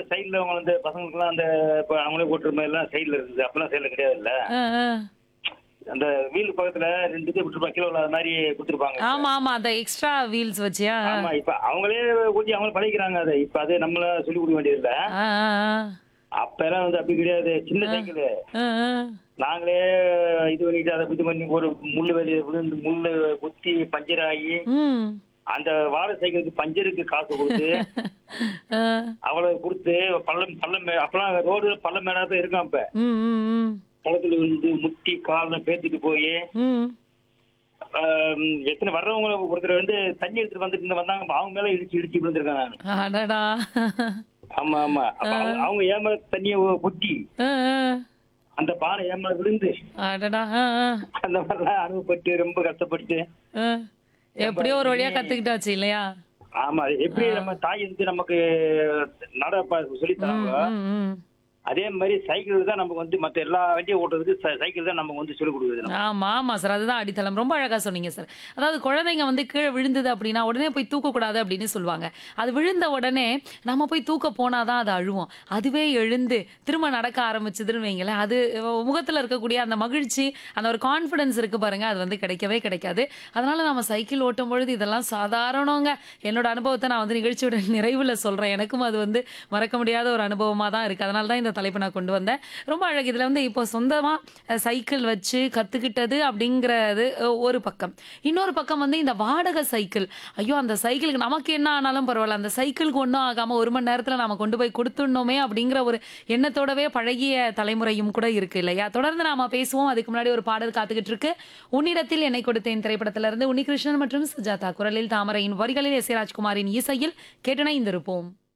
சைடுல அவங்க வந்து பசங்களுக்குலாம் அந்த இப்ப அவங்களே ஓட்டுற மாதிரி எல்லாம் சைடுல இருக்குது அப்பெல்லாம் சைடுல கிடையாதுல்ல ஆ, ஆ. அந்த வீல் பக்கத்துல ரெண்டு இது விட்டுருப்பாங்க கிலோ அது மாதிரி கொடுத்துருப்பாங்க ஆமா ஆமா அந்த எக்ஸ்ட்ரா வீல்ஸ் வச்சியா ஆமா இப்ப அவங்களே ஊத்தி அவங்களே பழகிக்கிறாங்க அதை இப்ப அது நம்மள சொல்லி கொடுக்க வேண்டியது இல்ல ஆ, ஆ, ஆ. அப்ப எல்லாம் வந்து அப்படி கிடையாது சின்ன சைக்கிள் ஆ, ஆ. நாங்களே இது பண்ணிட்டு அதை இது பண்ணி ஒரு முள்ளு வெளியே விழுந்து முள்ளு குத்தி பஞ்சர் ஆகி ம். அந்த வாழை சைக்கிளுக்கு பஞ்சருக்கு காசு கொடுத்து ஆ. அவ்வளவு கொடுத்து பள்ளம் பள்ளம் மே- அப்பெல்லாம் ரோடு பள்ளம் மேடா தான் இருக்கும் அப்ப ம், ம், ம். பள்ளத்துல வந்து முட்டி காலில் பேத்துட்டு போய் ம். ஆம், எத்தனை வர்றவங்க ஒருத்தர் வந்து தண்ணி எடுத்துட்டு வந்துட்டு இருந்த வந்தாங்க அவங்க மேல இடிச்சு இடிச்சு விழுந்திருக்கேன் நான் அடடா ஆமா ஆமா அப்ப அவங்க- அவங்க ஏமா தண்ணிய கொட்டி ஆ, ஆ. அந்த பானை ஏமா விழுந்து அடடா ஆ, ஆ. அந்த மாதிரிலாம் அனுபவப்பட்டு ரொம்ப கஷ்டப்பட்டு ஆ. எப்படியோ ஒரு வழியா கத்துக்கிட்டாச்சு இல்லையா ஆமா எப்படி நம்ம தாய் வந்து நமக்கு நட சொல்லி தராங்க ம், ம். அதே மாதிரி சைக்கிள் தான் நமக்கு வந்து மத்த எல்லா வண்டியும் ஓட்டுறதுக்கு ச- சைக்கிள் தான் நமக்கு வந்து சொல்லிக் கொடுக்குது நமக்கு. ஆமா ஆமா சார் அதுதான் அடித்தளம் ரொம்ப அழகா சொன்னீங்க சார் அதாவது குழந்தைங்க வந்து கீழே விழுந்தது அப்படின்னா உடனே போய் தூக்கக்கூடாது அப்படின்னு சொல்லுவாங்க அது விழுந்த உடனே நம்ம போய் தூக்க போனாதான் அது அழுவோம் அதுவே எழுந்து திரும்ப நடக்க ஆரம்பிச்சதுன்னு வைங்களேன் அது முகத்துல இருக்கக்கூடிய அந்த மகிழ்ச்சி அந்த ஒரு கான்ஃபிடன்ஸ் இருக்கு பாருங்க அது வந்து கிடைக்கவே கிடைக்காது அதனால நம்ம சைக்கிள் ஓட்டும் பொழுது இதெல்லாம் சாதாரணங்க என்னோட அனுபவத்தை நான் வந்து நிகழ்ச்சியோட நிறைவுல சொல்றேன் எனக்கும் அது வந்து மறக்க முடியாத ஒரு அனுபவமா தான் இருக்கு அதனால தான் இந்த தலைப்பு நான் கொண்டு வந்தேன் ரொம்ப அழகு இதுல வந்து இப்போ சொந்தமா அஹ், சைக்கிள் வச்சு கத்துக்கிட்டது அப்படிங்கிறது அஹ், ஒரு பக்கம் இன்னொரு பக்கம் வந்து இந்த வாடகை சைக்கிள் ஐயோ அந்த சைக்கிளுக்கு நமக்கு என்ன ஆனாலும் பரவாயில்ல அந்த சைக்கிளுக்கு ஒன்றும் ஆகாம ஒரு மணி நேரத்துல நாம கொண்டு போய் கொடுத்துடணுமே அப்படிங்கிற ஒரு எண்ணத்தோடவே பழகிய தலைமுறையும் கூட இருக்கு இல்லையா தொடர்ந்து நாம பேசுவோம் அதுக்கு முன்னாடி ஒரு பாடல் காத்துக்கிட்டு இருக்கு உன்னிடத்தில் என்னை கொடுத்தேன் திரைப்படத்துல இருந்து உன்னிகிருஷ்ணன் மற்றும் சுஜாதா குரலில் தாமரையின் வரிகளில் எஸ் ஏ ராஜ்குமாரின் இசையில் கேட்டனை இருப்போம்